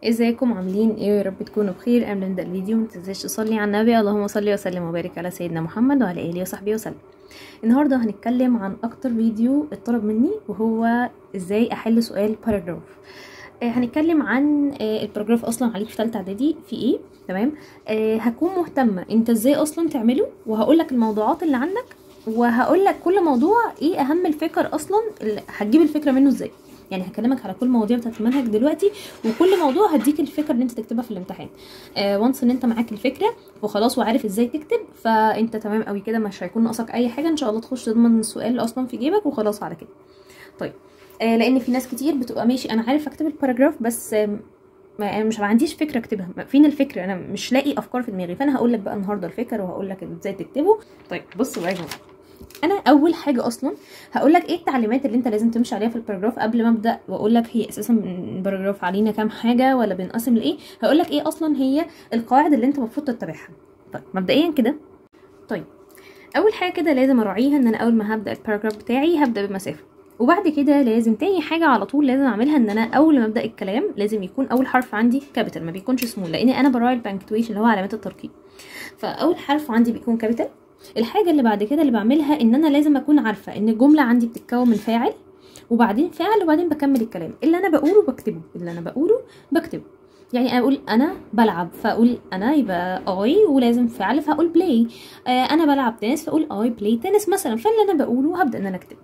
ازيكم عاملين ايه يا رب تكونوا بخير قبل ما نبدا الفيديو ما تنساش تصلي على النبي اللهم صل وسلم وبارك على سيدنا محمد وعلى اله وصحبه وسلم النهارده هنتكلم عن اكتر فيديو اتطلب مني وهو ازاي احل سؤال باراجراف آه هنتكلم عن آه الباراجراف اصلا عليك في ثالثه اعدادي في ايه تمام آه هكون مهتمه انت ازاي اصلا تعمله وهقول لك الموضوعات اللي عندك وهقول لك كل موضوع ايه اهم الفكر اصلا اللي هتجيب الفكره منه ازاي يعني هكلمك على كل مواضيع بتاعت المنهج دلوقتي وكل موضوع هديك الفكره اللي انت تكتبها في الامتحان آه وانس ان انت معاك الفكره وخلاص وعارف ازاي تكتب فانت تمام قوي كده مش هيكون ناقصك اي حاجه ان شاء الله تخش تضمن السؤال اصلا في جيبك وخلاص على كده طيب آه لان في ناس كتير بتبقى ماشي انا عارف اكتب الباراجراف بس آه ما انا مش ما عنديش فكره اكتبها فين الفكره انا مش لاقي افكار في دماغي فانا هقول لك بقى النهارده الفكر وهقول لك ازاي تكتبه طيب بصوا بقى يا جماعه انا اول حاجه اصلا هقول لك ايه التعليمات اللي انت لازم تمشي عليها في الباراجراف قبل ما ابدا واقول لك هي اساسا الباراجراف علينا كام حاجه ولا بنقسم لايه هقول لك ايه اصلا هي القواعد اللي انت المفروض تتبعها طيب مبدئيا كده طيب اول حاجه كده لازم اراعيها ان انا اول ما هبدا الباراجراف بتاعي هبدا بمسافه وبعد كده لازم تاني حاجه على طول لازم اعملها ان انا اول ما ابدا الكلام لازم يكون اول حرف عندي كابيتال ما بيكونش سمول لان انا براعي البنكتويشن اللي هو علامات الترقيم فاول حرف عندي بيكون كابيتال الحاجة اللي بعد كده اللي بعملها ان انا لازم اكون عارفة ان الجملة عندي بتتكون من فاعل وبعدين فاعل وبعدين بكمل الكلام اللي انا بقوله بكتبه اللي انا بقوله بكتبه يعني اقول انا بلعب فاقول انا يبقى اي ولازم فعل فاقول بلاي آه انا بلعب تنس فاقول اي بلاي تنس مثلا فاللي انا بقوله هبدا ان انا اكتبه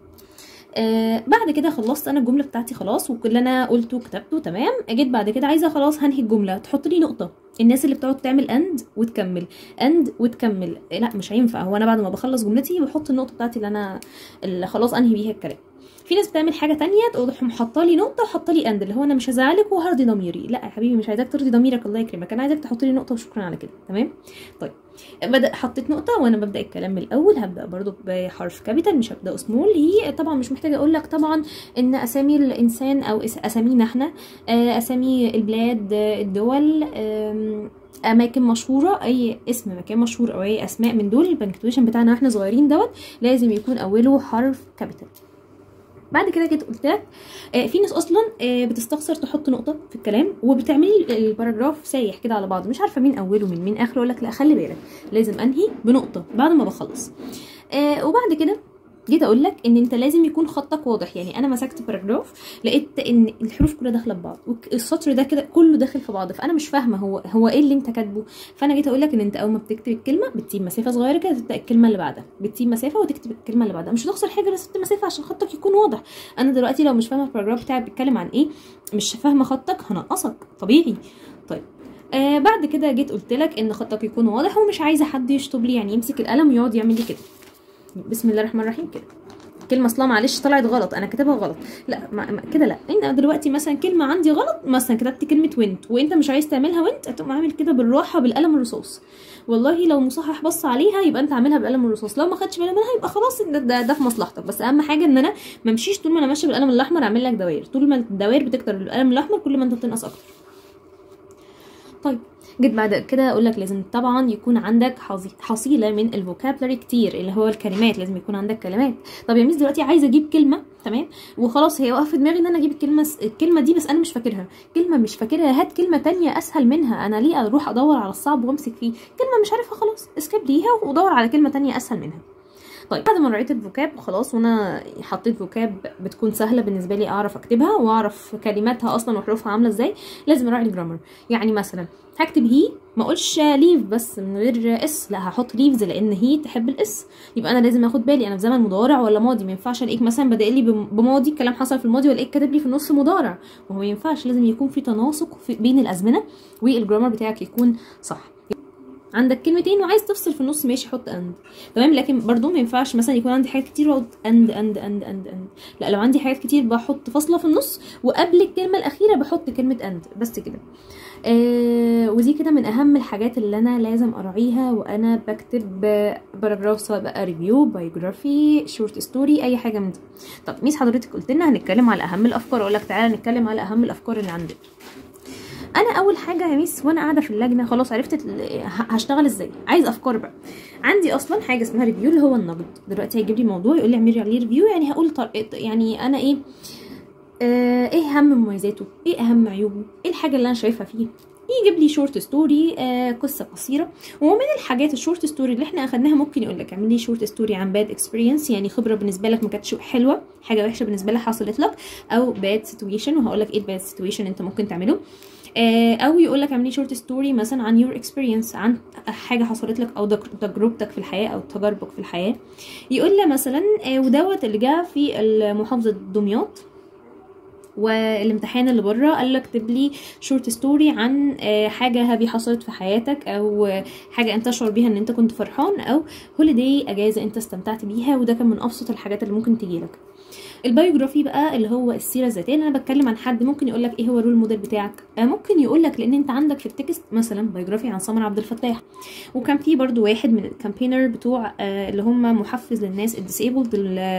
آه بعد كده خلصت انا الجمله بتاعتي خلاص وكل اللي انا قلته كتبته تمام جيت بعد كده عايزه خلاص هنهي الجمله تحط لي نقطه الناس اللي بتقعد تعمل اند وتكمل اند وتكمل لا مش هينفع هو انا بعد ما بخلص جملتي بحط النقطه بتاعتي اللي انا اللي خلاص انهي بيها الكلام في ناس بتعمل حاجه تانية تقوم حاطه لي نقطه وحاطه لي اند اللي هو انا مش هزعلك وهرضي ضميري لا يا حبيبي مش عايزاك ترضي ضميرك الله يكرمك انا عايزاك تحط لي نقطه وشكرا على كده تمام طيب بدا حطيت نقطه وانا ببدا الكلام من الاول هبدا برضو بحرف كابيتال مش هبدا سمول هي طبعا مش محتاجه اقول لك طبعا ان اسامي الانسان او اسامينا احنا اسامي البلاد الدول اماكن مشهوره اي اسم مكان مشهور او اي اسماء من دول البنكتويشن بتاعنا واحنا صغيرين دوت لازم يكون اوله حرف كابيتال بعد كده جيت قلت لك آه في ناس اصلا آه بتستخسر تحط نقطه في الكلام وبتعملي الباراجراف سايح كده على بعض مش عارفه مين اوله من مين اخره اقول لك لا خلي بالك لازم انهي بنقطه بعد ما بخلص آه وبعد كده جيت اقول لك ان انت لازم يكون خطك واضح يعني انا مسكت باراجراف لقيت ان الحروف كلها داخله في بعض والسطر ده كده كله داخل في بعض فانا مش فاهمه هو هو ايه اللي انت كاتبه فانا جيت اقول لك ان انت اول ما بتكتب الكلمه بتسيب مسافه صغيره كده تبدا الكلمه اللي بعدها بتسيب مسافه وتكتب الكلمه اللي بعدها مش هتخسر حاجه لو سبت مسافه عشان خطك يكون واضح انا دلوقتي لو مش فاهمه الباراجراف بتاعي بيتكلم عن ايه مش فاهمه خطك هنقصك طبيعي طيب آه بعد كده جيت قلت لك ان خطك يكون واضح ومش عايزه حد يشطب لي يعني يمسك القلم ويقعد يعمل لي كده بسم الله الرحمن الرحيم كده كلمه اصلا معلش طلعت غلط انا كاتبها غلط لا ما ما كده لا انت دلوقتي مثلا كلمه عندي غلط مثلا كتبت كلمه وينت وانت مش عايز تعملها وينت هتقوم عامل كده بالراحه بالقلم الرصاص والله لو مصحح بص عليها يبقى انت عاملها بالقلم الرصاص لو ما خدش بالك منها يبقى خلاص ده, ده, ده في مصلحتك بس اهم حاجه ان انا ما امشيش طول ما انا ماشيه بالقلم الاحمر اعمل لك دوائر طول ما الدوائر بتكتر بالقلم الاحمر كل ما انت بتنقص اكتر طيب جيت بعد كده اقول لك لازم طبعا يكون عندك حصيله من الفوكابلري كتير اللي هو الكلمات لازم يكون عندك كلمات طب يا ميس دلوقتي عايزه اجيب كلمه تمام وخلاص هي واقفه في دماغي ان انا اجيب الكلمه الكلمه دي بس انا مش فاكرها كلمه مش فاكرها هات كلمه تانية اسهل منها انا ليه اروح ادور على الصعب وامسك فيه كلمه مش عارفها خلاص اسكيب ليها ودور على كلمه تانية اسهل منها طيب بعد ما رأيت الفوكاب خلاص وانا حطيت فوكاب بتكون سهله بالنسبه لي اعرف اكتبها واعرف كلماتها اصلا وحروفها عامله ازاي لازم اراعي الجرامر يعني مثلا هكتب هي ما اقولش ليف بس من غير اس لا هحط ليفز لان هي تحب الاس يبقى انا لازم اخد بالي انا في زمن مضارع ولا ماضي ما ينفعش الاقيك مثلا بادئ لي بماضي الكلام حصل في الماضي والاقيك كاتب لي في النص مضارع وهو ما ينفعش لازم يكون في تناسق في بين الازمنه والجرامر بتاعك يكون صح عندك كلمتين وعايز تفصل في النص ماشي حط اند تمام لكن برضو ما ينفعش مثلا يكون عندي حاجات كتير واقعد اند اند اند اند اند لا لو عندي حاجات كتير بحط فاصله في النص وقبل الكلمه الاخيره بحط كلمه اند بس كده آه ودي كده من اهم الحاجات اللي انا لازم اراعيها وانا بكتب باراجراف سواء بقى ريفيو بايوجرافي شورت ستوري اي حاجه من دي طب ميس حضرتك قلت لنا هنتكلم على اهم الافكار اقول لك تعالى نتكلم على اهم الافكار اللي عندنا انا اول حاجه يا ميس وانا قاعده في اللجنه خلاص عرفت هشتغل ازاي عايز افكار بقى عندي اصلا حاجه اسمها ريفيو اللي هو النقد دلوقتي هيجيب لي موضوع يقول لي اعملي عليه ريفيو يعني هقول طريقه يعني انا ايه آه ايه اهم مميزاته ايه اهم عيوبه ايه الحاجه اللي انا شايفها فيه يجيب لي شورت ستوري آه قصه قصيره ومن الحاجات الشورت ستوري اللي احنا اخدناها ممكن يقول لك اعمل لي شورت ستوري عن باد اكسبيرينس يعني خبره بالنسبه لك ما كانتش حلوه حاجه وحشه بالنسبه لك حصلت لك او باد سيتويشن وهقول لك ايه الباد سيتويشن انت ممكن تعمله آه او يقول لك اعمل لي شورت ستوري مثلا عن يور اكسبيرينس عن حاجه حصلت لك او تجربتك في الحياه او تجاربك في الحياه يقول لي مثلا آه ودوت اللي جه في محافظه دمياط والامتحان اللي بره قال لك اكتب لي شورت ستوري عن حاجه هابي حصلت في حياتك او حاجه انت تشعر بيها ان انت كنت فرحان او هوليداي اجازه انت استمتعت بيها وده كان من ابسط الحاجات اللي ممكن تجي لك البايوجرافي بقى اللي هو السيره الذاتيه انا بتكلم عن حد ممكن يقول لك ايه هو الرول موديل بتاعك آه ممكن يقول لك لان انت عندك في التكست مثلا بايوجرافي عن سمر عبد الفتاح وكان في برضو واحد من الكامبينر بتوع آه اللي هم محفز للناس الديسيبلد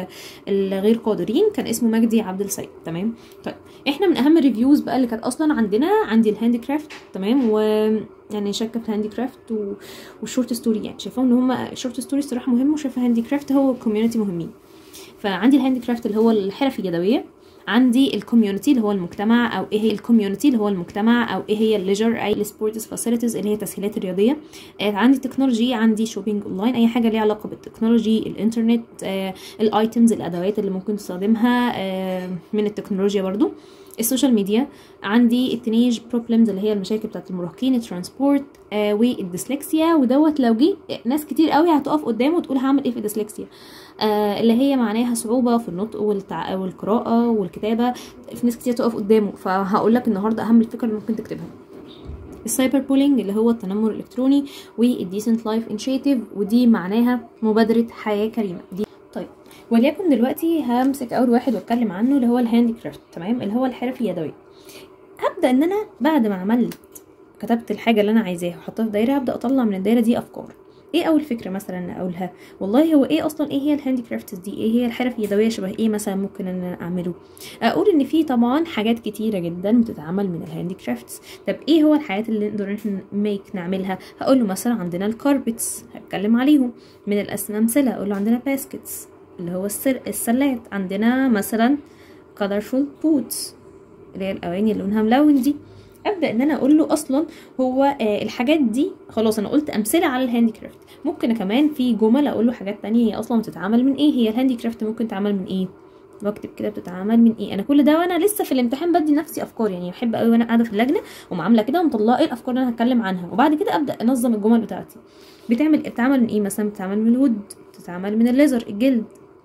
الغير قادرين كان اسمه مجدي عبد السيد تمام طيب احنا من اهم الريفيوز بقى اللي كانت اصلا عندنا عندي الهاند كرافت تمام و يعني شاكه في الهاندي كرافت و... والشورت ستوري يعني شايفاهم ان هم الشورت ستوري الصراحه مهم وشايفه الهاندي كرافت هو كوميونتي مهمين فعندي الهاند كرافت اللي هو الحرف اليدويه عندي الكوميونتي اللي هو المجتمع او ايه هي الكوميونتي اللي هو المجتمع او ايه هي الليجر اي السبورتس فاسيلتيز اللي هي التسهيلات الرياضيه آه عندي تكنولوجي عندي شوبينج اونلاين اي حاجه ليها علاقه بالتكنولوجي الانترنت آه الايتمز الادوات اللي ممكن تستخدمها آه من التكنولوجيا برضو السوشيال ميديا عندي التينيج بروبلمز اللي هي المشاكل بتاعت المراهقين الترانسبورت آه والديسلكسيا ودوت لو جه ناس كتير قوي هتقف قدامه وتقول هعمل ايه في الديسلكسيا آه اللي هي معناها صعوبة في النطق والتع... والقراءة والكتابة في ناس كتير تقف قدامه فهقول لك النهاردة أهم الفكرة اللي ممكن تكتبها السايبر بولينج اللي هو التنمر الإلكتروني والديسنت لايف انشيتيف ودي معناها مبادرة حياة كريمة دي طيب وليكن دلوقتي همسك أول واحد واتكلم عنه اللي هو الهاندي كرافت تمام اللي هو الحرف اليدوية هبدأ إن أنا بعد ما عملت كتبت الحاجة اللي أنا عايزاها وحطها في دايرة هبدأ أطلع من الدايرة دي أفكار ايه اول فكره مثلا اقولها والله هو ايه اصلا ايه هي الهاندي كرافتس دي ايه هي الحرف اليدويه شبه ايه مثلا ممكن ان انا اعمله اقول ان في طبعا حاجات كتيره جدا بتتعمل من الهاندي كرافتس طب ايه هو الحاجات اللي نقدر ميك نعملها هقول له مثلا عندنا الكاربتس هتكلم عليهم من الامثله اقول له عندنا باسكتس اللي هو السل... السلات عندنا مثلا colorful boots اللي هي الاواني اللي لونها ملون دي ابدا ان انا اقول له اصلا هو آه الحاجات دي خلاص انا قلت امثله على الهاندي كرافت ممكن كمان في جمل اقول له حاجات تانية هي اصلا بتتعمل من ايه هي الهاندي كرافت ممكن تتعمل من ايه بكتب كده بتتعمل من ايه انا كل ده وانا لسه في الامتحان بدي نفسي افكار يعني بحب قوي وانا قاعده في اللجنه ومعامله كده ومطلعه ايه الافكار اللي انا هتكلم عنها وبعد كده ابدا انظم الجمل بتاعتي بتعمل بتتعمل من ايه مثلا بتتعمل من الود بتتعمل من الليزر الجلد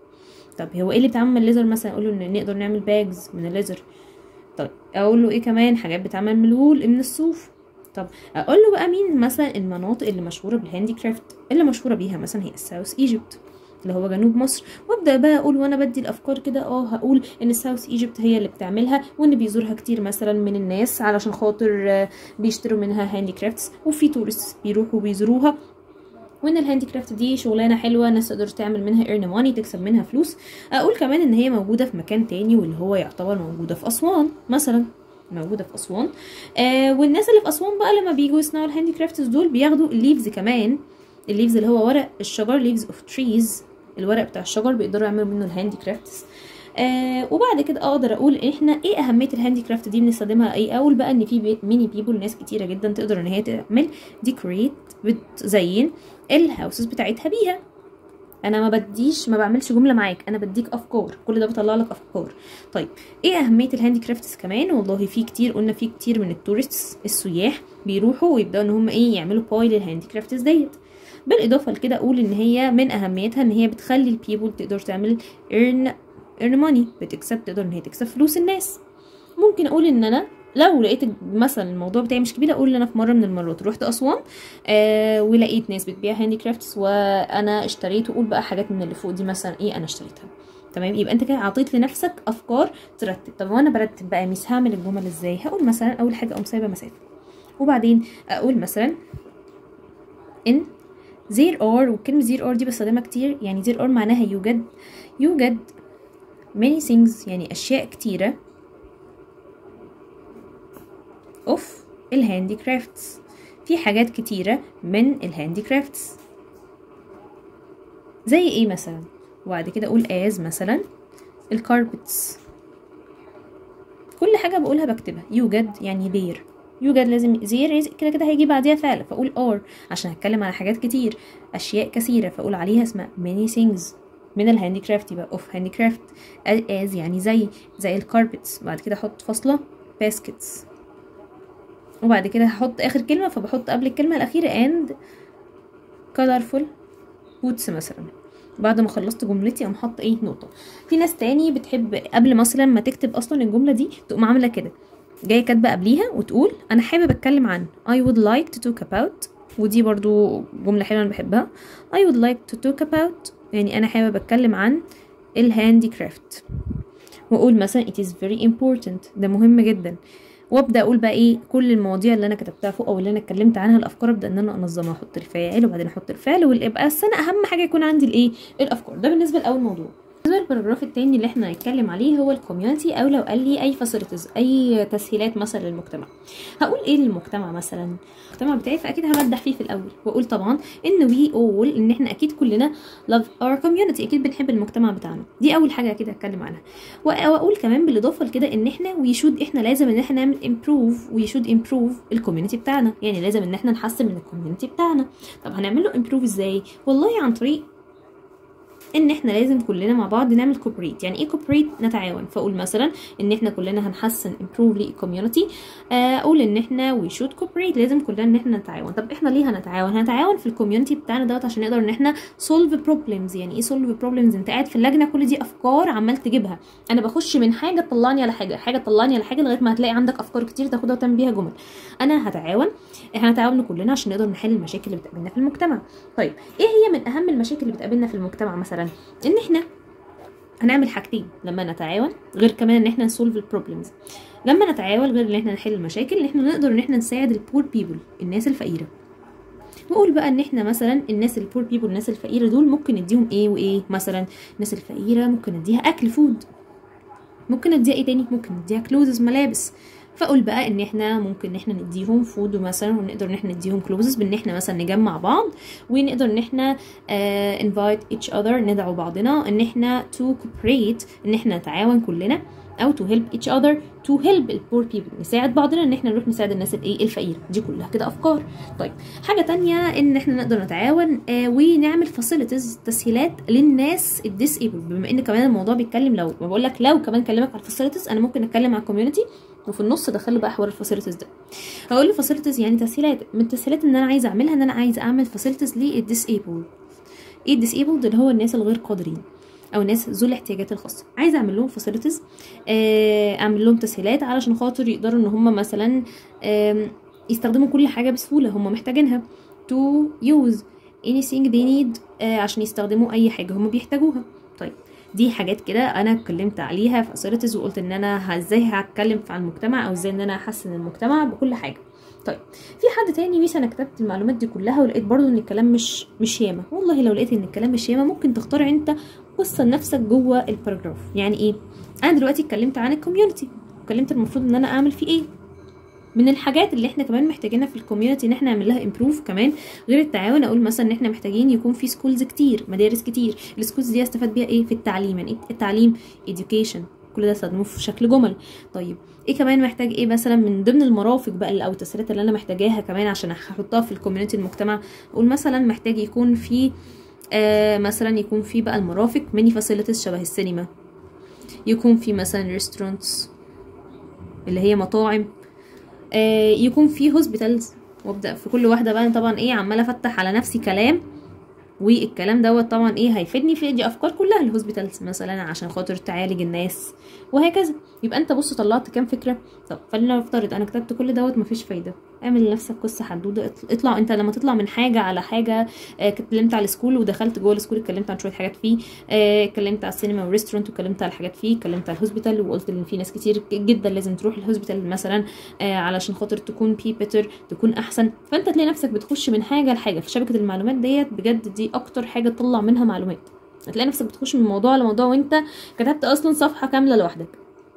طب هو ايه اللي بيتعمل من الليزر مثلا اقول له ان نقدر نعمل باجز من الليزر طيب اقول له ايه كمان حاجات بتعمل من الوول من الصوف طب اقول له بقى مين مثلا المناطق اللي مشهوره بالهاندي كرافت اللي مشهوره بيها مثلا هي الساوث ايجيبت اللي هو جنوب مصر وابدا بقى اقول وانا بدي الافكار كده اه هقول ان الساوث ايجيبت هي اللي بتعملها وان بيزورها كتير مثلا من الناس علشان خاطر بيشتروا منها هاندي كرافتس وفي تورست بيروحوا بيزوروها وان الهاندي كرافت دي شغلانه حلوه ناس تقدر تعمل منها ايرن ماني تكسب منها فلوس اقول كمان ان هي موجوده في مكان تاني واللي هو يعتبر موجوده في اسوان مثلا موجوده في اسوان آه والناس اللي في اسوان بقى لما بيجوا يصنعوا الهاندي كرافتس دول بياخدوا الليفز كمان الليفز اللي هو ورق الشجر ليفز اوف تريز الورق بتاع الشجر بيقدروا يعملوا منه الهاندي كرافتس آه وبعد كده اقدر اقول احنا ايه اهميه الهاندي كرافت دي بنستخدمها ايه اول بقى ان في ميني بيبول ناس كتيره جدا تقدر ان هي تعمل ديكوريت بتزين الهاوسز بتاعتها بيها انا ما بديش ما بعملش جمله معاك انا بديك افكار كل ده بطلع لك افكار طيب ايه اهميه الهاندي كرافتس كمان والله في كتير قلنا في كتير من التورستس السياح بيروحوا ويبداوا ان هم ايه يعملوا باي للهاندي كرافتس ديت بالاضافه لكده اقول ان هي من اهميتها ان هي بتخلي البيبول تقدر تعمل earn earn money بتكسب تقدر ان هي تكسب فلوس الناس ممكن اقول ان انا لو لقيت مثلا الموضوع بتاعي مش كبير اقول ان انا في مره من المرات رحت اسوان آه ولقيت ناس بتبيع هاندي كرافتس وانا اشتريت وقول بقى حاجات من اللي فوق دي مثلا ايه انا اشتريتها تمام يبقى انت كده عطيت لنفسك افكار ترتب طب وانا برتب بقى ميس هعمل الجمل ازاي هقول مثلا اول حاجه اقوم سايبه مسافه وبعدين اقول مثلا ان زير اور وكلمة زير اور دي بستخدمها كتير يعني زير اور معناها يوجد يوجد many things يعني أشياء كتيرة of الهاندي كرافتس في حاجات كتيرة من الهاندي كرافتس زي ايه مثلا وبعد كده اقول as مثلا الكاربتس كل حاجه بقولها بكتبها يوجد يعني there يوجد لازم زير كده كده هيجي بعديها فعل فاقول ار عشان هتكلم على حاجات كتير اشياء كثيره فاقول عليها اسمها many things من الهاندي كرافت يبقى اوف هاندي كرافت از يعني زي زي الكاربتس بعد كده احط فاصله baskets وبعد كده هحط اخر كلمه فبحط قبل الكلمه الاخيره and colorful boots مثلا بعد ما خلصت جملتي اقوم حاطه ايه نقطه في ناس تاني بتحب قبل مثلا ما تكتب اصلا الجمله دي تقوم عامله كده جايه كاتبه قبليها وتقول انا حابب اتكلم عن I would like to talk about ودي برضو جمله حلوه انا بحبها I would like to talk about يعني انا حابب اتكلم عن الهاندي كرافت واقول مثلا it is very important ده مهم جدا وابدا اقول بقى ايه كل المواضيع اللي انا كتبتها فوق او اللي انا اتكلمت عنها الافكار ابدا ان انا انظمها احط الفاعل وبعدين احط الفعل ويبقى بس انا اهم حاجه يكون عندي الايه الافكار ده بالنسبه لاول موضوع بالنسبه للباراجراف التاني اللي احنا هنتكلم عليه هو الكوميونتي او لو قال لي اي فاسيلتيز اي تسهيلات مثلا للمجتمع هقول ايه للمجتمع مثلا المجتمع بتاعي فاكيد همدح فيه في الاول واقول طبعا ان وي اول ان احنا اكيد كلنا لاف اور كوميونتي اكيد بنحب المجتمع بتاعنا دي اول حاجه كده اتكلم عنها واقول كمان بالاضافه لكده ان احنا وي شود احنا لازم ان احنا نعمل امبروف وي شود امبروف الكوميونتي بتاعنا يعني لازم ان احنا نحسن من الكوميونتي بتاعنا طب هنعمل له امبروف ازاي والله عن طريق ان احنا لازم كلنا مع بعض نعمل كوبريت يعني ايه كوبريت نتعاون فاقول مثلا ان احنا كلنا هنحسن امبروف للكوميونتي اقول ان احنا وي شود كوبريت لازم كلنا ان احنا نتعاون طب احنا ليه هنتعاون هنتعاون في الكوميونتي بتاعنا دوت عشان نقدر ان احنا سولف بروبلمز يعني ايه سولف بروبلمز انت قاعد في اللجنه كل دي افكار عمال تجيبها انا بخش من حاجه تطلعني على حاجه حاجه تطلعني على حاجه لغايه ما هتلاقي عندك افكار كتير تاخدها وتعمل بيها جمل انا هتعاون احنا هنتعاون كلنا عشان نقدر نحل المشاكل اللي بتقابلنا في المجتمع طيب ايه هي من اهم المشاكل اللي بتقابلنا في المجتمع مثلا ان احنا هنعمل حاجتين لما نتعاون غير كمان ان احنا نسولف البروبلمز لما نتعاون غير ان احنا نحل المشاكل ان احنا نقدر ان احنا نساعد البور بيبل الناس الفقيره واقول بقى ان احنا مثلا الناس البور بيبل الناس الفقيره دول ممكن نديهم ايه وايه مثلا الناس الفقيره ممكن نديها اكل فود ممكن نديها ايه تاني ممكن نديها كلوزز ملابس فاقول بقى ان احنا ممكن ان احنا نديهم فود مثلا ونقدر ان احنا نديهم كلوزز بان احنا مثلا نجمع بعض ونقدر ان احنا انفايت اتش اذر ندعو بعضنا ان احنا تو كوبريت ان احنا نتعاون كلنا او تو هيلب اتش اذر تو هيلب البور بيبل نساعد بعضنا ان احنا نروح نساعد الناس الايه الفقيره دي كلها كده افكار طيب حاجه تانية ان احنا نقدر نتعاون آه ونعمل فاسيلتيز تسهيلات للناس الديسيبل بما ان كمان الموضوع بيتكلم لو ما بقول لك لو كمان كلمك على الفاسيلتيز انا ممكن اتكلم على الكوميونتي وفي النص دخل بقى حوار الفاسيلتيز ده هقول له فاسيلتيز يعني تسهيلات من التسهيلات ان انا عايزه اعملها ان انا عايزه اعمل فاسيلتيز للديسيبل ايه الديسيبل اللي هو الناس الغير قادرين او الناس ذو الاحتياجات الخاصه عايزه اعمل لهم فاسيلتيز اعمل لهم تسهيلات علشان خاطر يقدروا ان هم مثلا يستخدموا كل حاجه بسهوله هم محتاجينها to use anything they need عشان يستخدموا اي حاجه هم بيحتاجوها طيب دي حاجات كده انا اتكلمت عليها في فاسيلتيز وقلت ان انا ازاي هتكلم عن المجتمع او ازاي ان انا احسن المجتمع بكل حاجه طيب في حد تاني ميس انا كتبت المعلومات دي كلها ولقيت برضو ان الكلام مش مش ياما والله لو لقيت ان الكلام مش ياما ممكن تختار انت قصه لنفسك جوه الباراجراف يعني ايه انا دلوقتي اتكلمت عن الكوميونتي اتكلمت المفروض ان انا اعمل فيه ايه من الحاجات اللي احنا كمان محتاجينها في الكوميونتي ان احنا نعمل لها امبروف كمان غير التعاون اقول مثلا ان احنا محتاجين يكون في سكولز كتير مدارس كتير السكولز دي استفاد بيها ايه في التعليم يعني التعليم education كل ده استخدمه في شكل جمل طيب ايه كمان محتاج ايه مثلا من ضمن المرافق بقى او التسهيلات اللي انا محتاجاها كمان عشان احطها في الكوميونتي المجتمع اقول مثلا محتاج يكون في آه مثلا يكون في بقى المرافق ميني فاسيلتيز شبه السينما يكون في مثلا ريستورانتس اللي هي مطاعم آه يكون في هوسبيتالز وابدا في كل واحده بقى طبعا ايه عماله افتح على نفسي كلام والكلام دوت طبعا ايه هيفيدني في دي افكار كلها الهوسبيتالز مثلا عشان خاطر تعالج الناس وهكذا يبقى انت بص طلعت كام فكره طب خلينا نفترض انا كتبت كل دوت مفيش فايده اعمل لنفسك قصه حدوده اطلع انت لما تطلع من حاجه على حاجه اتكلمت على السكول ودخلت جوه السكول اتكلمت عن شويه حاجات فيه اتكلمت على السينما والريستورانت واتكلمت على حاجات فيه اتكلمت على الهوسبيتال وقلت ان في ناس كتير جدا لازم تروح الهوسبيتال مثلا علشان خاطر تكون بي بيتر تكون احسن فانت تلاقي نفسك بتخش من حاجه لحاجه في شبكه المعلومات ديت بجد دي اكتر حاجه تطلع منها معلومات هتلاقي نفسك بتخش من موضوع لموضوع وانت كتبت اصلا صفحه كامله لوحدك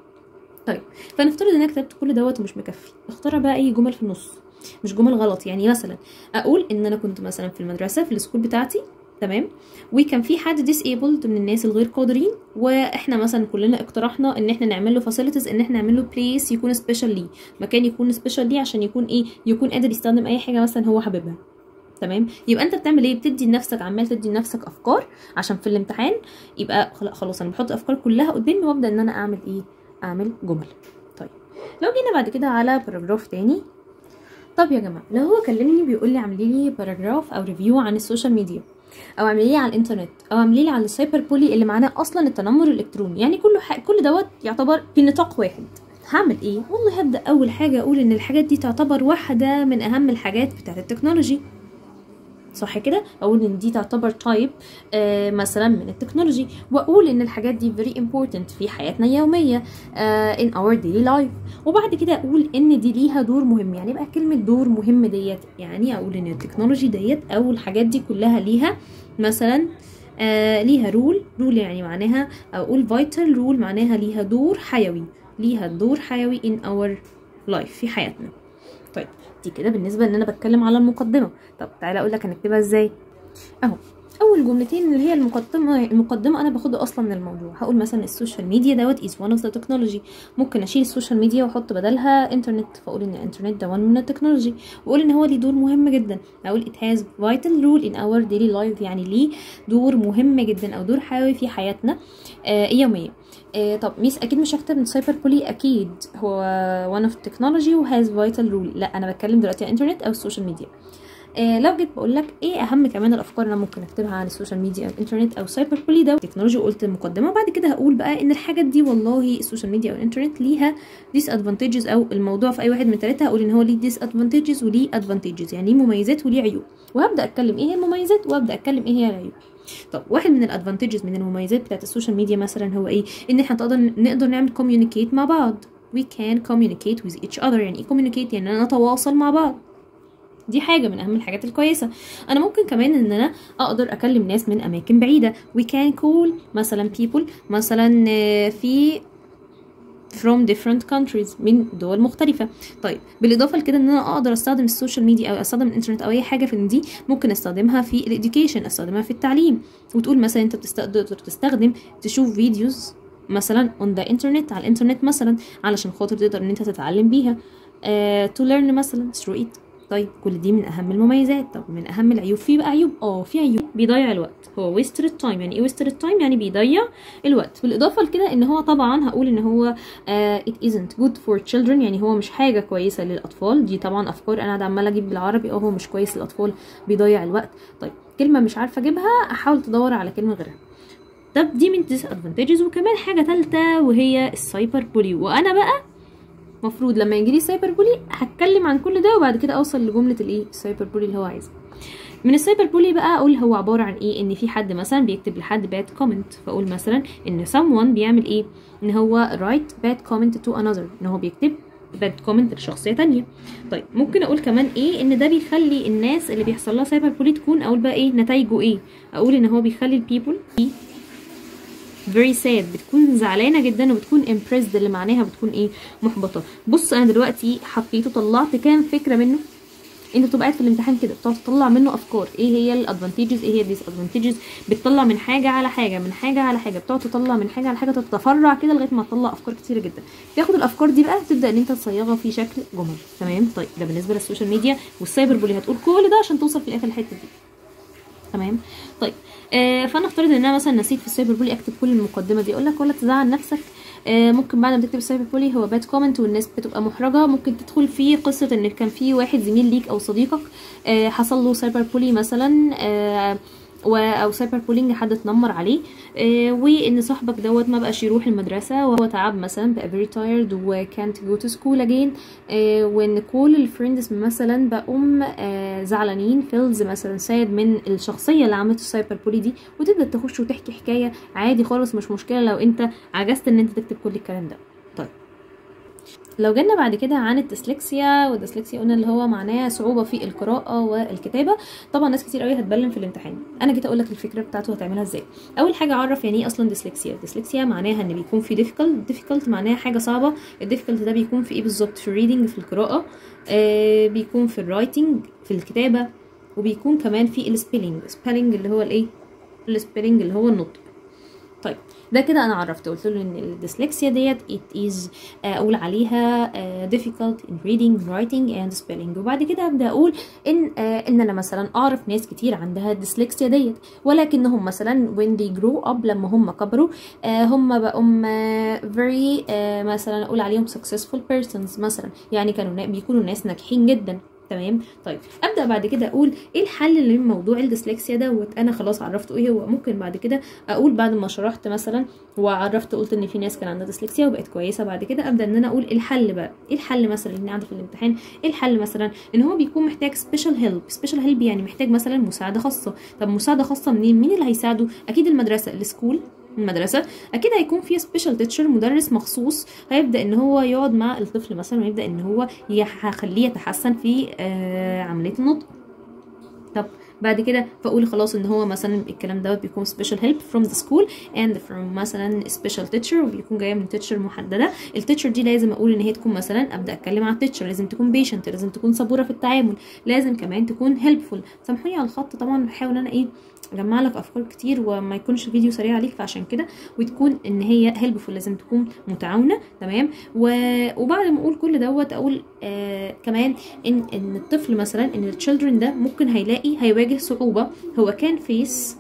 طيب فنفترض ان انا كتبت كل دوت ومش مكفي اختار بقى اي جمل في النص مش جمل غلط يعني مثلا اقول ان انا كنت مثلا في المدرسه في السكول بتاعتي تمام وكان في حد disabled من الناس الغير قادرين واحنا مثلا كلنا اقترحنا ان احنا نعمل له facilities ان احنا نعمل له بليس يكون سبيشال ليه مكان يكون سبيشال ليه عشان يكون ايه يكون قادر يستخدم اي حاجه مثلا هو حاببها تمام يبقى انت بتعمل ايه بتدي لنفسك عمال تدي لنفسك افكار عشان في الامتحان يبقى خلا- خلاص انا بحط افكار كلها قدامي وابدا ان انا اعمل ايه اعمل جمل طيب لو جينا بعد كده على باراجراف تاني طب يا جماعه لو هو كلمني بيقول لي اعملي لي باراجراف او ريفيو عن السوشيال ميديا او اعملي لي على الانترنت او اعملي لي على السايبر بولي اللي معناه اصلا التنمر الالكتروني يعني كله ح... كل دوت يعتبر في نطاق واحد هعمل ايه والله هبدا اول حاجه اقول ان الحاجات دي تعتبر واحده من اهم الحاجات بتاعه التكنولوجي صح كده اقول ان دي تعتبر تايب آه مثلا من التكنولوجي واقول ان الحاجات دي very important في حياتنا اليوميه آه in our daily life وبعد كده اقول ان دي ليها دور مهم يعني بقى كلمه دور مهم ديت يعني اقول ان التكنولوجي ديت او الحاجات دي كلها ليها مثلا آه ليها رول رول يعني معناها او اقول vital رول معناها ليها دور حيوي ليها دور حيوي in our life في حياتنا طيب دي كده بالنسبه ان انا بتكلم على المقدمه طب تعالى اقول لك هنكتبها ازاي اهو اول جملتين اللي هي المقدمه المقدمه انا باخدها اصلا من الموضوع هقول مثلا السوشيال ميديا دوت از one of the technology ممكن اشيل السوشيال ميديا واحط بدلها انترنت فاقول ان الانترنت ده one من التكنولوجي واقول ان هو ليه دور مهم جدا اقول it has vital role in our daily life يعني ليه دور مهم جدا او دور حيوي في حياتنا آه يوميا آه طب ميس اكيد مش هكتب من سايبر بولي اكيد هو one of technology و has vital role لا انا بتكلم دلوقتي عن الانترنت او السوشيال ميديا آه لو جيت بقول لك ايه اهم كمان الافكار اللي انا ممكن اكتبها عن السوشيال ميديا او الانترنت او سايبر بولي ده تكنولوجي قلت المقدمه وبعد كده هقول بقى ان الحاجات دي والله السوشيال ميديا او الانترنت ليها ديس ادفانتجز او الموضوع في اي واحد من ثلاثه هقول ان هو ليه ديس ادفانتجز وليه ادفانتجز يعني ليه مميزات وليه عيوب وهبدا اتكلم ايه هي المميزات وابدا اتكلم ايه هي العيوب طب واحد من الادفانتجز من المميزات بتاعت السوشيال ميديا مثلا هو ايه ان احنا نقدر نقدر نعمل كوميونيكيت مع بعض we can communicate with each other يعني ايه communicate يعني نتواصل مع بعض دي حاجة من أهم الحاجات الكويسة أنا ممكن كمان إن أنا أقدر أكلم ناس من أماكن بعيدة we can call مثلا people مثلا آه، في from different countries من دول مختلفة طيب بالإضافة لكده إن أنا أقدر أستخدم السوشيال ميديا أو أستخدم الإنترنت أو أي حاجة في دي ممكن أستخدمها في الإديوكيشن أستخدمها في التعليم وتقول مثلا أنت بتستقدر تستخدم تشوف فيديوز مثلا on the internet على الإنترنت مثلا علشان خاطر تقدر إن أنت تتعلم بيها uh, to learn مثلا through it طيب كل دي من اهم المميزات طب من اهم العيوب في بقى عيوب اه في عيوب بيضيع الوقت هو wasted time يعني ايه wasted time يعني بيضيع الوقت بالاضافه لكده ان هو طبعا هقول ان هو uh, it isn't good for children يعني هو مش حاجه كويسه للاطفال دي طبعا افكار انا قاعده عماله اجيب بالعربي اه هو مش كويس للاطفال بيضيع الوقت طيب كلمه مش عارفه اجيبها احاول تدور على كلمه غيرها طب دي من disadvantages وكمان حاجه ثالثه وهي السايبر بولي وانا بقى مفروض لما يجيلي سايبر بولي هتكلم عن كل ده وبعد كده اوصل لجمله الايه السايبر بولي اللي هو عايزها من السايبر بولي بقى اقول هو عباره عن ايه ان في حد مثلا بيكتب لحد باد كومنت فاقول مثلا ان someone بيعمل ايه ان هو write bad comment to another ان هو بيكتب باد كومنت لشخصيه تانية طيب ممكن اقول كمان ايه ان ده بيخلي الناس اللي بيحصل لها سايبر بولي تكون اقول بقى ايه نتائجه ايه اقول ان هو بيخلي البيبل very sad بتكون زعلانه جدا وبتكون impressed اللي معناها بتكون ايه محبطه بص انا دلوقتي حطيته طلعت كام فكره منه انت بتبقى قاعد في الامتحان كده بتقعد تطلع منه افكار ايه هي الادفانتجز ايه هي الديس ادفانتجز بتطلع من حاجه على حاجه من حاجه على حاجه بتقعد تطلع من حاجه على حاجه تتفرع كده لغايه ما تطلع افكار كتيره جدا تاخد الافكار دي بقى تبدا ان انت تصيغها في شكل جمل تمام طيب ده بالنسبه للسوشيال ميديا والسايبر بولي هتقول كل ده عشان توصل في الاخر الحته دي تمام طيب آه فنفترض ان انا مثلا نسيت في السايبر بولي اكتب كل المقدمه دي اقول لك ولا تزعل نفسك آه ممكن بعد ما تكتب السايبر بولي هو باد كومنت والناس بتبقى محرجه ممكن تدخل في قصه ان كان في واحد زميل ليك او صديقك آه حصل له سايبر بولي مثلا آه و او سايبر بولينج حد اتنمر عليه آه وان صاحبك دوت ما بقاش يروح المدرسه وهو تعب مثلا بقى very tired و can't go to school again آه وان كل الفريندز مثلا بقوم آه زعلانين فيلز مثلا ساد من الشخصيه اللي عملت السايبر بولي دي وتبدا تخش وتحكي حكايه عادي خالص مش مشكله لو انت عجزت ان انت تكتب كل الكلام ده طيب لو جينا بعد كده عن الديسلكسيا والديسلكسيا قلنا اللي هو معناه صعوبه في القراءه والكتابه طبعا ناس كتير قوي هتبلم في الامتحان انا جيت اقول لك الفكره بتاعته هتعملها ازاي اول حاجه اعرف يعني ايه اصلا ديسلكسيا الديسلكسيا معناها ان بيكون في difficult difficult معناها حاجه صعبه الديفيكولت ده بيكون في ايه بالظبط في الريدنج في القراءه آه بيكون في الرايتنج في الكتابه وبيكون كمان في السبيلنج سبيلنج اللي هو الايه السبيلنج اللي هو النطق طيب ده كده انا عرفته قلت له ان الديسلكسيا ديت it is اقول عليها uh, difficult in reading writing and spelling وبعد كده ابدا اقول ان uh, ان انا مثلا اعرف ناس كتير عندها الديسلكسيا ديت ولكنهم مثلا when they grow up لما هم كبروا uh, هم بقوا very uh, مثلا اقول عليهم successful persons مثلا يعني كانوا بيكونوا ناس ناجحين جدا تمام طيب ابدا بعد كده اقول ايه الحل لموضوع الديسلكسيا دوت انا خلاص عرفته ايه هو ممكن بعد كده اقول بعد ما شرحت مثلا وعرفت قلت ان في ناس كان عندها ديسلكسيا وبقت كويسه بعد كده ابدا ان انا اقول الحل بقى ايه الحل مثلا اللي قاعده في الامتحان ايه الحل مثلا ان هو بيكون محتاج سبيشال هيلب سبيشال هيلب يعني محتاج مثلا مساعده خاصه طب مساعده خاصه منين مين اللي هيساعده اكيد المدرسه السكول المدرسة أكيد هيكون في سبيشال تيتشر مدرس مخصوص هيبدأ إن هو يقعد مع الطفل مثلا ويبدأ إن هو يخليه يتحسن في آه عملية النطق طب بعد كده فاقول خلاص ان هو مثلا الكلام دوت بيكون سبيشال هيلب فروم ذا سكول اند فروم مثلا سبيشال تيتشر وبيكون جايه من تيتشر محدده التيتشر دي لازم اقول ان هي تكون مثلا ابدا اتكلم عن التيتشر لازم تكون بيشنت لازم تكون صبوره في التعامل لازم كمان تكون هيلبفول سامحوني على الخط طبعا بحاول انا ايه اجمع لك افكار كتير وما يكونش الفيديو سريع عليك فعشان كده وتكون ان هي هيلبفول لازم تكون متعاونه تمام و... وبعد ما اقول كل دوت اقول آه كمان ان ان الطفل مثلا ان التشيلدرن ده ممكن هيلاقي هيواجه صعوبه هو كان فيس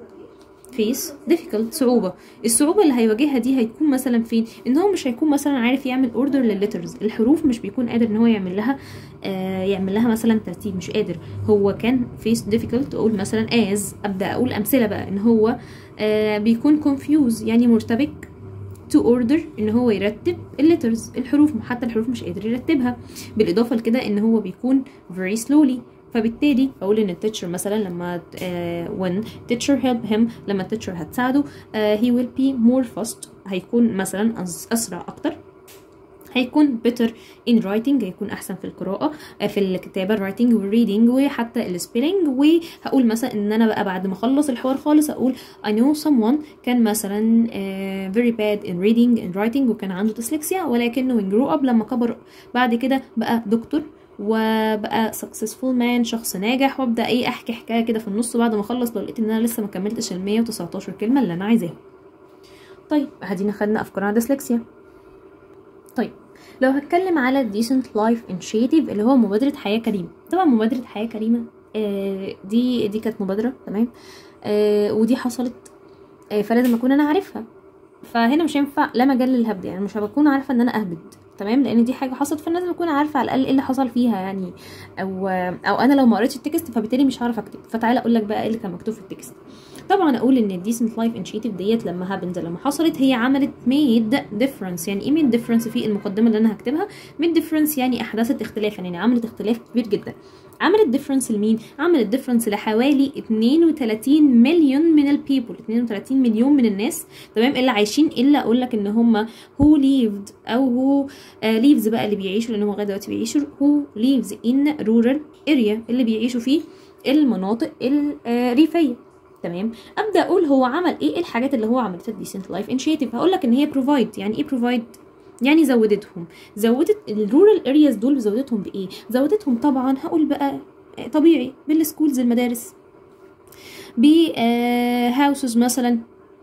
فيس difficult صعوبة الصعوبة اللي هيواجهها دي هيكون مثلا فين ان هو مش هيكون مثلا عارف يعمل اوردر للليترز الحروف مش بيكون قادر ان هو يعمل لها آه يعمل لها مثلا ترتيب مش قادر هو كان فيس difficult اقول مثلا as ابدا اقول امثلة بقى ان هو آه بيكون confused يعني مرتبك to order ان هو يرتب الليترز الحروف حتى الحروف مش قادر يرتبها بالاضافة لكده ان هو بيكون very slowly فبالتالي اقول ان التيتشر مثلا لما uh, when teacher help him لما التيتشر هتساعده uh, he will be more fast هيكون مثلا اسرع اكتر هيكون better in writing هيكون احسن في القراءه في الكتابه writing والreading وحتى السبيلنج وهقول مثلا ان انا بقى بعد ما اخلص الحوار خالص اقول I know someone كان مثلا uh, very bad in reading and writing وكان عنده ديسلكسيا ولكنه when grew up لما كبر بعد كده بقى دكتور وبقى successful man شخص ناجح وابدا ايه احكي حكايه كده في النص بعد ما اخلص لو لقيت ان انا لسه ما كملتش ال 119 كلمه اللي انا عايزاها طيب ادينا خدنا افكار عن ديسلكسيا طيب لو هتكلم على decent life initiative اللي هو مبادرة حياة كريمة طبعا مبادرة حياة كريمة آه دي دي كانت مبادرة تمام آه ودي حصلت آه فلازم اكون انا عارفها فهنا مش هينفع لا مجال للهبد يعني مش هبكون عارفه ان انا اهبد تمام لان دي حاجه حصلت فلازم اكون عارفه على الاقل ايه اللي حصل فيها يعني او او انا لو ما قريتش التكست فبالتالي مش هعرف اكتب فتعالى اقول لك بقى ايه اللي كان مكتوب في التكست طبعا اقول ان الديسنت لايف انشيتيف ديت لما هابنز لما حصلت هي عملت ميد ديفرنس يعني ايه ميد ديفرنس في المقدمه اللي انا هكتبها ميد ديفرنس يعني احدثت اختلافا يعني عملت اختلاف كبير جدا عملت ديفرنس لمين عملت ديفرنس لحوالي 32 مليون من البيبل 32 مليون من الناس تمام اللي عايشين الا اقول لك ان هم هو ليفد او هو ليفز بقى اللي بيعيشوا لان هم لغايه دلوقتي بيعيشوا هو ليفز ان رورال اريا اللي بيعيشوا فيه المناطق الريفيه تمام ابدا اقول هو عمل ايه الحاجات اللي هو عملتها ديسنت لايف انشيتيف هقول لك ان هي بروفايد يعني ايه بروفايد يعني زودتهم زودت الرورال ارياز دول زودتهم بايه زودتهم طبعا هقول بقى طبيعي بالسكولز المدارس بهاوسز مثلا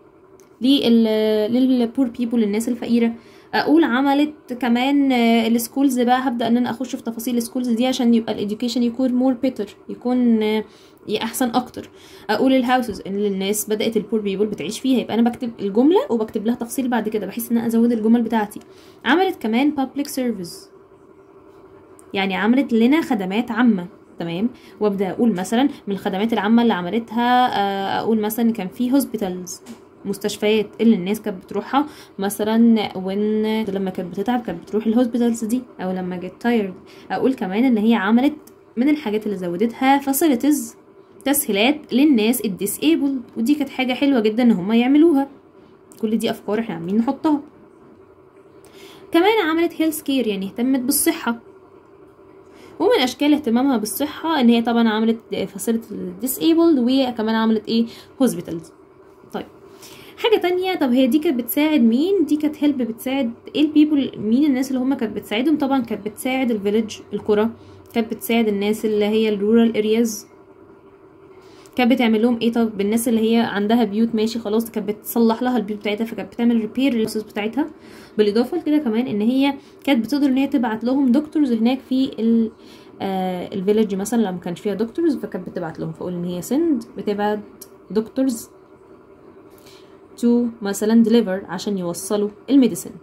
للبور بيبول الناس الفقيره اقول عملت كمان السكولز بقى هبدا ان انا اخش في تفاصيل السكولز دي عشان يبقى الاديوكيشن يكون مور بيتر يكون احسن اكتر اقول الهاوسز ان الناس بدات البور بيبول بتعيش فيها يبقى انا بكتب الجمله وبكتب لها تفصيل بعد كده بحيث ان انا ازود الجمل بتاعتي عملت كمان public service يعني عملت لنا خدمات عامه تمام وابدا اقول مثلا من الخدمات العامه اللي عملتها اقول مثلا كان في هوسبيتالز مستشفيات اللي الناس كانت بتروحها مثلا وين لما كانت بتتعب كانت بتروح الهوسبيتالز دي او لما جت تايرد اقول كمان ان هي عملت من الحاجات اللي زودتها فاسيلتيز تسهيلات للناس الديسيبل ودي كانت حاجه حلوه جدا ان هم يعملوها كل دي افكار احنا عاملين نحطها كمان عملت هيلث كير يعني اهتمت بالصحه ومن اشكال اهتمامها بالصحه ان هي طبعا عملت فاسيلتي للديسيبلد وكمان عملت ايه هوسبيتالز طيب حاجه تانية طب هي دي كانت بتساعد مين دي كانت هيلب بتساعد ايه البيبل مين الناس اللي هم كانت بتساعدهم طبعا كانت بتساعد الفيلج القرى كانت بتساعد الناس اللي هي الرورال ارياز كانت بتعمل لهم ايه طب بالناس اللي هي عندها بيوت ماشي خلاص كانت بتصلح لها البيوت بتاعتها فكانت بتعمل ريبير للاسس بتاعتها بالاضافه لكده كمان ان هي كانت بتقدر ان هي تبعت لهم دكتورز هناك في ال آه الفيلج مثلا لما كانش فيها دكتورز فكانت بتبعت لهم فاقول ان هي سند بتبعت دكتورز تو مثلا ديليفر عشان يوصلوا الميديسن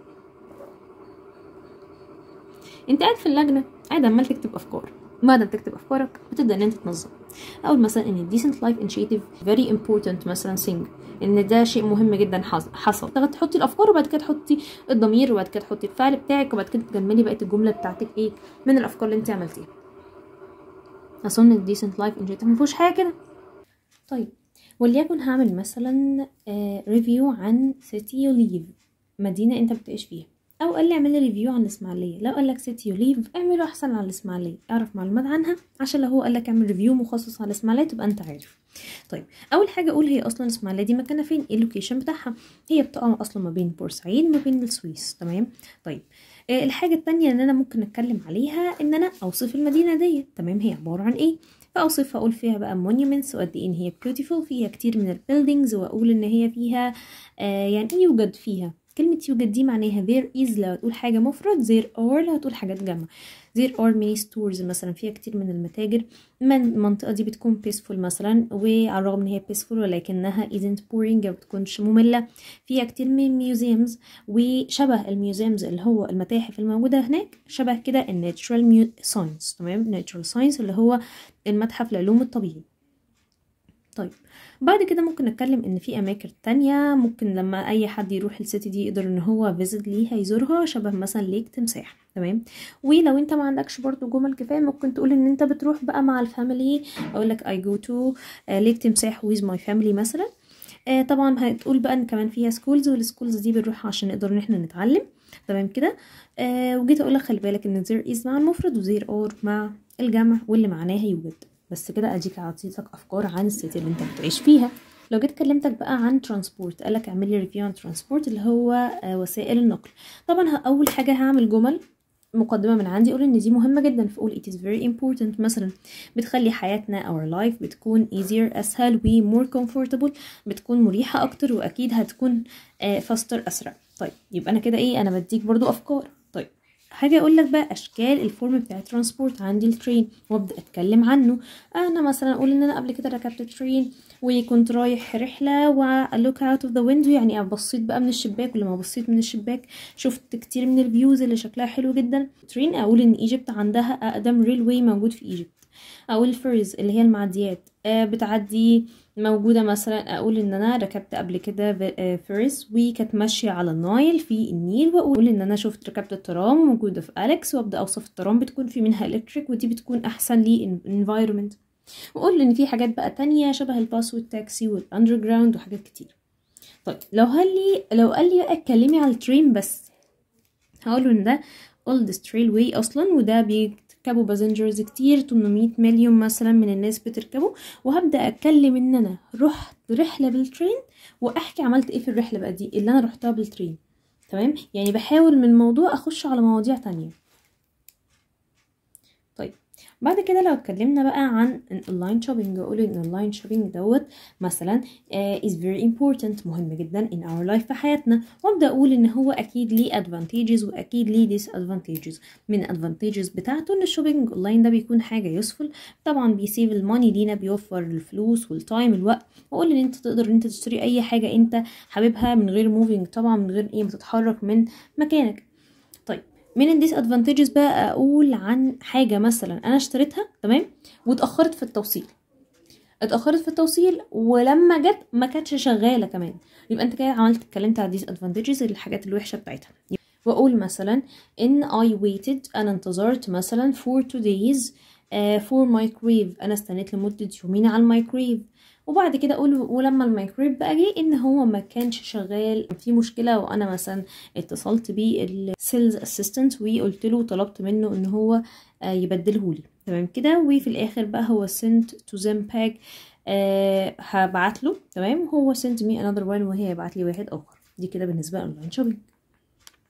انت قاعد في اللجنه قاعد عمال تكتب افكار بعد ما تكتب افكارك بتبدا ان انت تنظم اقول مثلا ان decent life initiative very important مثلا thing ان ده شيء مهم جدا حصل تاخد تحطي الافكار وبعد كده تحطي الضمير وبعد كده تحطي الفعل بتاعك وبعد كده تكملي بقيه الجمله بتاعتك ايه من الافكار اللي انت عملتيها اظن ال decent life initiative مفيهوش حاجه كده طيب وليكن هعمل مثلا ريفيو عن city you live مدينه انت بتعيش فيها او قال لي اعمل لي ريفيو عن الاسماعيليه لو قال لك سيتي يوليف اعمله احسن عن الاسماعيليه اعرف معلومات عنها عشان لو هو قال لك اعمل ريفيو مخصص على الاسماعيليه تبقى انت عارف طيب اول حاجه اقول هي اصلا الاسماعيليه دي مكانها فين ايه اللوكيشن بتاعها هي بتقع اصلا ما بين بورسعيد ما بين السويس تمام طيب آه الحاجه التانية ان انا ممكن اتكلم عليها ان انا اوصف المدينه دي تمام هي عباره عن ايه فاوصفها اقول فيها بقى monuments وقد ايه ان هي beautiful فيها كتير من البيلدينجز واقول ان هي فيها آه يعني يوجد فيها كلمة يوجد دي معناها there is لو هتقول حاجة مفرد there are لو هتقول حاجات جمع there are many stores مثلا فيها كتير من المتاجر من المنطقة دي بتكون peaceful مثلا وعلى الرغم ان هي peaceful ولكنها isn't boring ما بتكونش مملة فيها كتير من museums وشبه الميوزيمز اللي هو المتاحف الموجودة هناك شبه كده الناتشرال ساينس تمام natural science اللي هو المتحف العلوم الطبيعي طيب بعد كده ممكن نتكلم ان في اماكن تانية ممكن لما اي حد يروح السيتي دي يقدر ان هو فيزيت ليها يزورها شبه مثلا ليك تمساح تمام ولو انت ما عندكش برضو جمل كفايه ممكن تقول ان انت بتروح بقى مع الفاميلي اقول لك اي جو تو ليك تمساح ويز ماي فاميلي مثلا آه طبعا هتقول بقى ان كمان فيها سكولز والسكولز دي بنروح عشان نقدر ان احنا نتعلم تمام كده آه وجيت اقول لك خلي بالك ان زير از مع المفرد وزير اور مع الجمع واللي معناها يوجد بس كده اديك عطيتك افكار عن السيتي اللي انت بتعيش فيها لو جيت كلمتك بقى عن ترانسبورت قالك اعمل لي ريفيو عن ترانسبورت اللي هو آه وسائل النقل طبعا اول حاجه هعمل جمل مقدمه من عندي اقول ان دي مهمه جدا فاقول it is very important مثلا بتخلي حياتنا our life بتكون easier اسهل و more comfortable بتكون مريحه اكتر واكيد هتكون آه faster اسرع طيب يبقى انا كده ايه انا بديك برضو افكار طيب حاجة اقول لك بقى اشكال الفورم بتاع الترانسبورت عندي الترين وابدا اتكلم عنه انا مثلا اقول ان انا قبل كده ركبت ترين وكنت رايح رحله ولوك اوت اوف ذا ويندو يعني بصيت بقى من الشباك ولما بصيت من الشباك شفت كتير من الفيوز اللي شكلها حلو جدا ترين اقول ان ايجيبت عندها اقدم ريلوي موجود في ايجيبت اقول الفيرز اللي هي المعديات آه بتعدي موجودة مثلا أقول إن أنا ركبت قبل كده فيرس وكانت ماشية على النايل في النيل وأقول إن أنا شفت ركبت الترام موجودة في أليكس وأبدأ أوصف الترام بتكون في منها إلكتريك ودي بتكون أحسن للإنفايرومنت وأقول إن في حاجات بقى تانية شبه الباص والتاكسي والأندرجراوند وحاجات كتير طيب لو قال لي لو قال لي اتكلمي على الترين بس هقوله إن ده oldest railway أصلا وده بيركبوا باسنجرز كتير 800 مليون مثلا من الناس بتركبه وهبدا اتكلم ان انا رحت رحله بالترين واحكي عملت ايه في الرحله بقى دي اللي انا رحتها بالترين تمام يعني بحاول من موضوع اخش على مواضيع تانية طيب بعد كده لو اتكلمنا بقى عن الاونلاين شوبينج اقول ان الاونلاين شوبينج دوت مثلا uh, is very important مهم جدا in our life في حياتنا وابدا اقول ان هو اكيد ليه advantages واكيد ليه disadvantages من advantages بتاعته ان الشوبينج اونلاين ده بيكون حاجه يوسفل طبعا بيسيف الماني لينا بيوفر الفلوس والتايم الوقت واقول ان انت تقدر ان انت تشتري اي حاجه انت حاببها من غير موفينج طبعا من غير ايه ما تتحرك من مكانك طيب من الديس ادفانتجز بقى اقول عن حاجه مثلا انا اشتريتها تمام واتاخرت في التوصيل اتاخرت في التوصيل ولما جت ما كانتش شغاله كمان يبقى انت كده عملت اتكلمت على ديس ادفانتجز الحاجات الوحشه بتاعتها واقول مثلا ان I waited انا انتظرت مثلا for two days uh, for microwave انا استنيت لمده يومين على الميكرويف وبعد كده اقول ولما الميكرويف بقى جه ان هو ما كانش شغال في مشكله وانا مثلا اتصلت بالسيلز اسيستنت وقلت له طلبت منه ان هو يبدله لي تمام كده وفي الاخر بقى هو sent to them pack آه هبعت له تمام هو sent me another one وهي هيبعت لي واحد اخر دي كده بالنسبه للاونلاين شوبينج طيب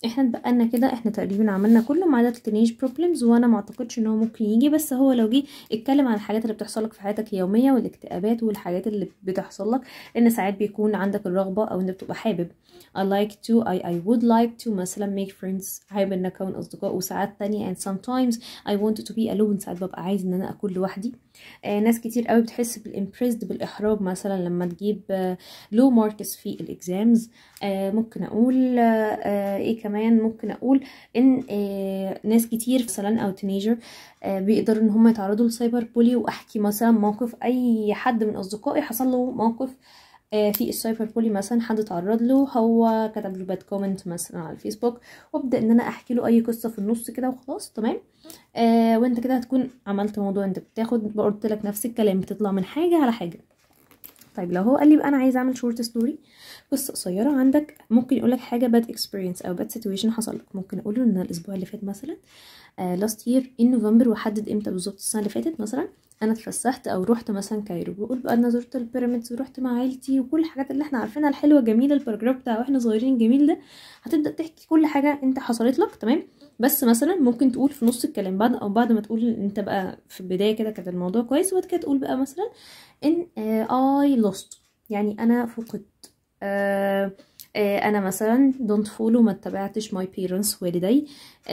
احنا اتبقالنا كده احنا تقريبا عملنا كله ما عدا التينيج بروبلمز وانا ما اعتقدش ان هو ممكن يجي بس هو لو جه اتكلم عن الحاجات اللي بتحصل لك في حياتك اليوميه والاكتئابات والحاجات اللي بتحصل لك ان ساعات بيكون عندك الرغبه او انت بتبقى حابب I like to I, I would like to مثلا make friends حابب ان اكون اصدقاء وساعات تانية and sometimes I want to be alone ساعات ببقى عايز ان انا اكون لوحدي آه ناس كتير قوي بتحس بالامبريسد بالاحراج مثلا لما تجيب آه لو ماركس في الاكزامز آه ممكن اقول آه آه ايه كمان ممكن اقول ان آه ناس كتير مثلا او تينيجر آه بيقدروا ان هم يتعرضوا لسايبر بولي واحكي مثلا موقف اي حد من اصدقائي حصل له موقف آه في السايبر بولي مثلا حد اتعرض له هو كتب له باد كومنت مثلا على الفيسبوك وابدا ان انا احكي له اي قصه في النص كده وخلاص تمام آه وانت كده هتكون عملت موضوع انت بتاخد قلت لك نفس الكلام بتطلع من حاجه على حاجه طيب لو هو قال لي بقى انا عايز اعمل شورت ستوري قصه قصيره عندك ممكن يقول لك حاجه باد اكسبيرينس او باد سيتويشن حصل لك ممكن اقول له ان الاسبوع اللي فات مثلا لاست يير ان نوفمبر وحدد امتى بالظبط السنه اللي فاتت مثلا انا اتفسحت او رحت مثلا كايرو بقول بقى انا زرت البيراميدز ورحت مع عيلتي وكل الحاجات اللي احنا عارفينها الحلوه الجميله الباراجراف بتاع واحنا صغيرين الجميل ده هتبدا تحكي كل حاجه انت حصلت لك تمام بس مثلا ممكن تقول في نص الكلام بعد او بعد ما تقول انت بقى في البدايه كده كانت الموضوع كويس وبعد كده تقول بقى مثلا ان اي لوست يعني انا فقدت آه انا مثلا don't follow ما اتبعتش my parents والدي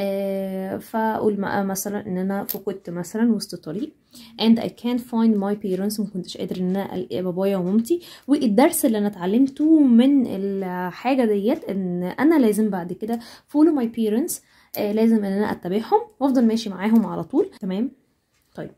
آه فاقول مثلا ان انا فقدت مثلا وسط الطريق and I can't find my parents ما كنتش قادر ان انا الاقي بابايا ومامتي والدرس اللي انا اتعلمته من الحاجه ديت ان انا لازم بعد كده follow my parents آه لازم ان انا اتبعهم وافضل ماشي معاهم على طول تمام طيب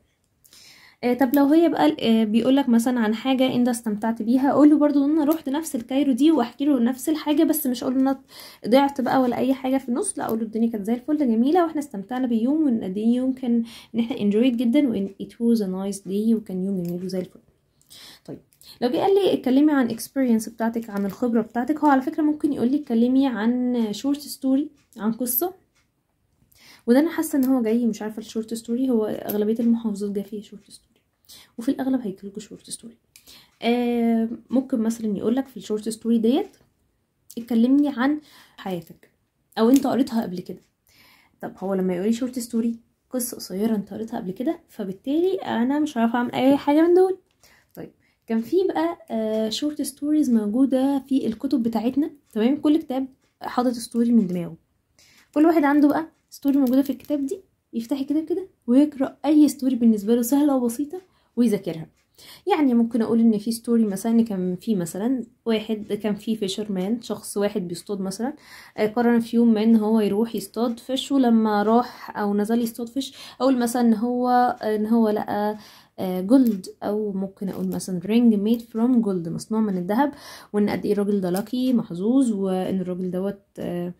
آه طب لو هي بقى آه بيقول لك مثلا عن حاجه انت استمتعت بيها اقول له برضو ان انا رحت نفس الكايرو دي واحكي له نفس الحاجه بس مش اقول له انا ضعت بقى ولا اي حاجه في النص لا اقول له الدنيا كانت زي الفل جميله واحنا استمتعنا باليوم وان قد ايه يوم كان ان احنا انجويد جدا وان ات واز ا نايس داي وكان يوم جميل وزي الفل طيب لو جه قال لي اتكلمي عن اكسبيرينس بتاعتك عن الخبره بتاعتك هو على فكره ممكن يقول لي اتكلمي عن شورت ستوري عن قصه وده انا حاسه ان هو جاي مش عارفه الشورت ستوري هو اغلبيه المحافظات جايه فيها شورت ستوري وفي الاغلب هيجيلكوا شورت ستوري آه ممكن مثلا يقولك في الشورت ستوري ديت اتكلمني عن حياتك او انت قريتها قبل كده طب هو لما يقولي شورت ستوري قصه قصيره انت قريتها قبل كده فبالتالي انا مش عارفه اعمل اي حاجه من دول طيب كان في بقى آه شورت ستوريز موجوده في الكتب بتاعتنا تمام كل كتاب حاطط ستوري من دماغه كل واحد عنده بقى ستوري موجوده في الكتاب دي يفتح الكتاب كده ويقرا اي ستوري بالنسبه له سهله وبسيطه ويذاكرها يعني ممكن اقول ان في ستوري مثلا ان كان في مثلا واحد كان في فيشر مان شخص واحد بيصطاد مثلا قرر في يوم ما ان هو يروح يصطاد فيش ولما راح او نزل يصطاد فيش اقول مثلا ان هو ان هو لقى جولد او ممكن اقول مثلا رينج ميد فروم جولد مصنوع من الذهب وان قد ايه الراجل ده لاكي محظوظ وان الراجل دوت آه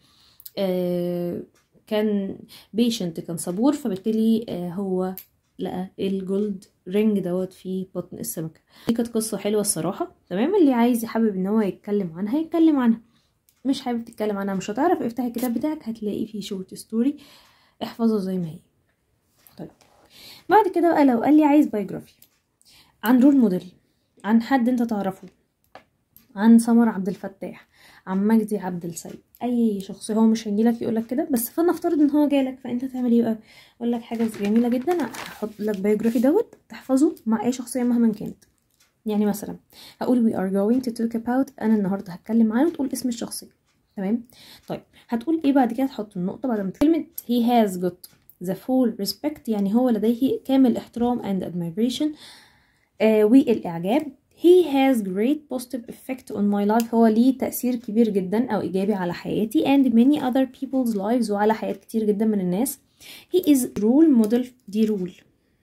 آه كان بيشنت كان صبور فبالتالي آه هو لقى الجولد رينج دوت في بطن السمكة دي كانت قصة حلوة الصراحة تمام اللي عايز يحبب ان هو يتكلم عنها يتكلم عنها مش حابب تتكلم عنها مش هتعرف افتح الكتاب بتاعك هتلاقي فيه شورت ستوري احفظه زي ما هي طيب بعد كده بقى لو قال لي عايز بايوجرافي عن رول موديل عن حد انت تعرفه عن سمر عبد الفتاح عن مجدي عبد السيد اي شخص هو مش هيجيلك يقولك كده بس فلنفترض ان هو جالك فانت تعمل ايه بقى اقول لك حاجه جميله جدا هحط لك بايوجرافي دوت تحفظه مع اي شخصيه مهما كانت يعني مثلا هقول we are going to talk about انا النهارده هتكلم عنه وتقول اسم الشخصيه تمام طيب هتقول ايه بعد كده تحط النقطه بعد ما كلمه he has got the full respect يعني هو لديه كامل احترام and admiration آه والاعجاب he has great positive effect on my life هو ليه تأثير كبير جدا أو إيجابي على حياتي and many other people's lives وعلى حياة كتير جدا من الناس he is role model دي رول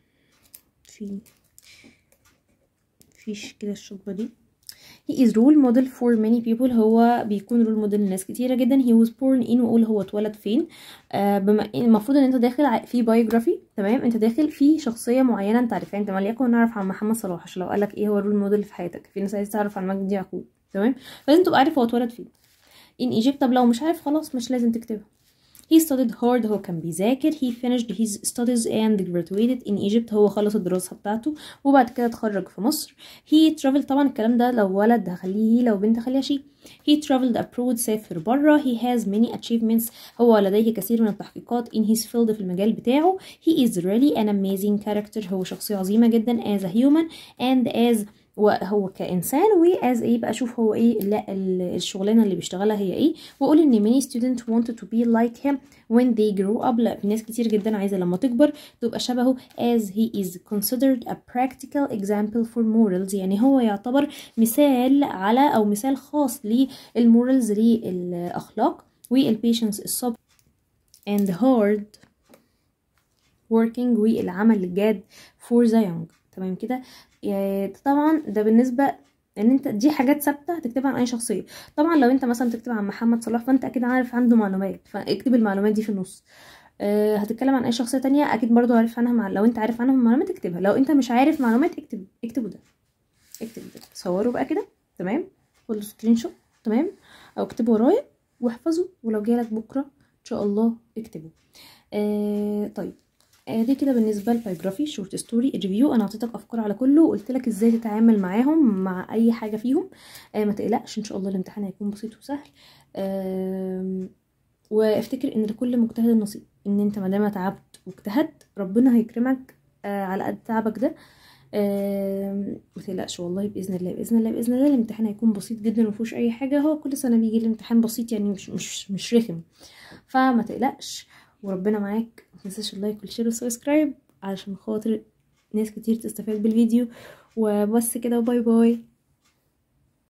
في فيش كده الشطبة دي he is role model for many people هو بيكون رول موديل لناس كتيرة جدا he was born in وقول هو اتولد فين آه بما المفروض ان انت داخل في بايوجرافي تمام انت داخل في شخصية معينة انت عارفها انت وليكن نعرف عن محمد صلاح عشان لو قالك ايه هو الرول موديل في حياتك في ناس عايز تعرف عن مجدي يعقوب تمام فلازم تبقى عارف هو اتولد فين in Egypt طب لو مش عارف خلاص مش لازم تكتبها he studied hard هو كان بيذاكر he finished his studies and graduated in Egypt هو خلص الدراسة بتاعته وبعد كده اتخرج في مصر he traveled طبعا الكلام ده لو ولد هخليه لو بنت هخليها شي he traveled abroad سافر برا he has many achievements هو لديه كثير من التحقيقات in his field في المجال بتاعه he is really an amazing character هو شخصية عظيمة جدا as a human and as وهو كإنسان وأز إيه بقى أشوف هو إيه لا الشغلانة اللي بيشتغلها هي إيه وأقول إن many students wanted to be like him when they grow up لا ناس كتير جدا عايزة لما تكبر تبقى شبهه as he is considered a practical example for morals يعني هو يعتبر مثال على أو مثال خاص للمورالز للأخلاق والبيشنس الصبر and hard working والعمل الجاد for the young تمام كده طبعا ده بالنسبه ان انت دي حاجات ثابته هتكتبها عن اي شخصيه طبعا لو انت مثلا تكتب عن محمد صلاح فانت اكيد عارف عنده معلومات فاكتب المعلومات دي في النص أه هتتكلم عن اي شخصيه تانية اكيد برضو عارف عنها مع... لو انت عارف عنهم معلومات اكتبها لو انت مش عارف معلومات اكتب اكتبوا ده اكتب ده صوروا بقى كده تمام خدوا سكرين شوت تمام او اكتبوا ورايا واحفظوا ولو جالك بكره ان شاء الله اكتبوا أه طيب دي كده بالنسبه للبايوجرافي شورت ستوري ريفيو انا اعطيتك افكار على كله وقلت لك ازاي تتعامل معاهم مع اي حاجه فيهم آه ما تقلقش ان شاء الله الامتحان هيكون بسيط وسهل آه وافتكر ان لكل مجتهد نصيب ان انت ما دام تعبت واجتهدت ربنا هيكرمك آه على قد تعبك ده آه ما تقلقش والله باذن الله باذن الله باذن الله الامتحان هيكون بسيط جدا ومفيهوش اي حاجه هو كل سنه بيجي الامتحان بسيط يعني مش مش مش رخم فما تقلقش وربنا معاك متنساش اللايك والشير والسبسكرايب علشان خاطر ناس كتير تستفاد بالفيديو وبس كده وباي باي